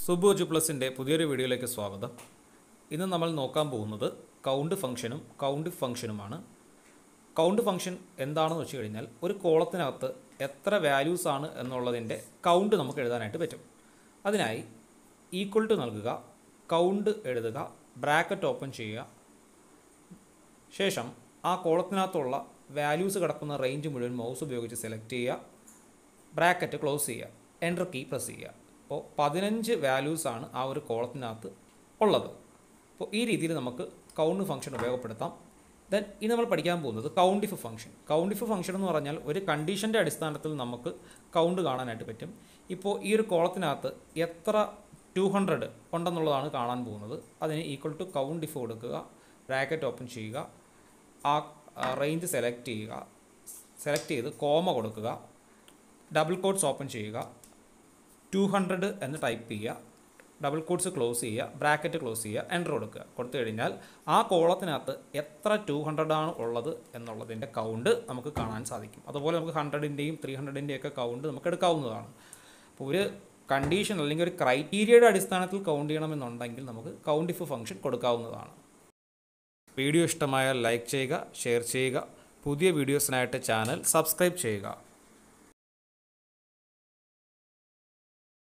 സുബു ജു പ്ലസിൻ്റെ പുതിയൊരു വീഡിയോയിലേക്ക് സ്വാഗതം ഇന്ന് നമ്മൾ നോക്കാൻ പോകുന്നത് കൗണ്ട് ഫംഗ്ഷനും കൗണ്ട് ഫംഗ്ഷനുമാണ് കൗണ്ട് ഫംഗ്ഷൻ എന്താണെന്ന് വെച്ച് കഴിഞ്ഞാൽ ഒരു കോളത്തിനകത്ത് എത്ര വാല്യൂസ് ആണ് എന്നുള്ളതിൻ്റെ കൗണ്ട് നമുക്ക് എഴുതാനായിട്ട് പറ്റും അതിനായി ഈക്വൽ ടു നൽകുക കൗണ്ട് എഴുതുക ബ്രാക്കറ്റ് ഓപ്പൺ ചെയ്യുക ശേഷം ആ കോളത്തിനകത്തുള്ള വാല്യൂസ് കിടക്കുന്ന റേഞ്ച് മുഴുവൻ മൗസ് ഉപയോഗിച്ച് സെലക്ട് ചെയ്യുക ബ്രാക്കറ്റ് ക്ലോസ് ചെയ്യുക എൻ്റർ കീ പ്രസ് ചെയ്യുക അപ്പോൾ പതിനഞ്ച് വാല്യൂസ് ആണ് ആ ഒരു കോളത്തിനകത്ത് ഉള്ളത് അപ്പോൾ ഈ രീതിയിൽ നമുക്ക് കൗണ്ട് ഫംഗ്ഷൻ ഉപയോഗപ്പെടുത്താം ദെൻ ഇനി നമ്മൾ പഠിക്കാൻ പോകുന്നത് കൗണ്ടിഫ് ഫംഗ്ഷൻ കൗണ്ടിഫ് ഫംഗ്ഷൻ എന്ന് പറഞ്ഞാൽ ഒരു കണ്ടീഷൻ്റെ അടിസ്ഥാനത്തിൽ നമുക്ക് കൗണ്ട് കാണാനായിട്ട് പറ്റും ഇപ്പോൾ ഈ ഒരു കോളത്തിനകത്ത് എത്ര ടു ഹൺഡ്രഡ് ഉണ്ടെന്നുള്ളതാണ് കാണാൻ പോകുന്നത് അതിന് ഈക്വൽ ടു കൗണ്ട് ഇഫ് കൊടുക്കുക ബ്രാക്കറ്റ് ഓപ്പൺ ചെയ്യുക ആ റേഞ്ച് സെലക്ട് ചെയ്യുക സെലക്ട് ചെയ്ത് കോമ കൊടുക്കുക ഡബിൾ കോഡ്സ് ഓപ്പൺ ചെയ്യുക ടു ഹൺഡ്രഡ് എന്ന് ടൈപ്പ് ചെയ്യുക ഡബിൾ കോഡ്സ് ക്ലോസ് ചെയ്യുക ബ്രാക്കറ്റ് ക്ലോസ് ചെയ്യുക എൻ്റർ കൊടുക്കുക കൊടുത്തു കഴിഞ്ഞാൽ ആ കോളത്തിനകത്ത് എത്ര ടു ഹൺഡ്രഡ് ആണ് ഉള്ളത് എന്നുള്ളതിൻ്റെ കൗണ്ട് നമുക്ക് കാണാൻ സാധിക്കും അതുപോലെ നമുക്ക് ഹൺഡ്രഡിൻ്റെയും ത്രീ ഹൺഡ്രഡിൻ്റെയും ഒക്കെ കൗണ്ട് നമുക്ക് എടുക്കാവുന്നതാണ് അപ്പോൾ ഒരു കണ്ടീഷൻ അല്ലെങ്കിൽ ഒരു ക്രൈറ്റീരിയയുടെ അടിസ്ഥാനത്തിൽ കൗണ്ട് ചെയ്യണമെന്നുണ്ടെങ്കിൽ നമുക്ക് കൗണ്ട് ഇഫ് ഫംഗ്ഷൻ കൊടുക്കാവുന്നതാണ് വീഡിയോ ഇഷ്ടമായാൽ ലൈക്ക് ചെയ്യുക ഷെയർ ചെയ്യുക പുതിയ വീഡിയോസിനായിട്ട് ചാനൽ സബ്സ്ക്രൈബ് ചെയ്യുക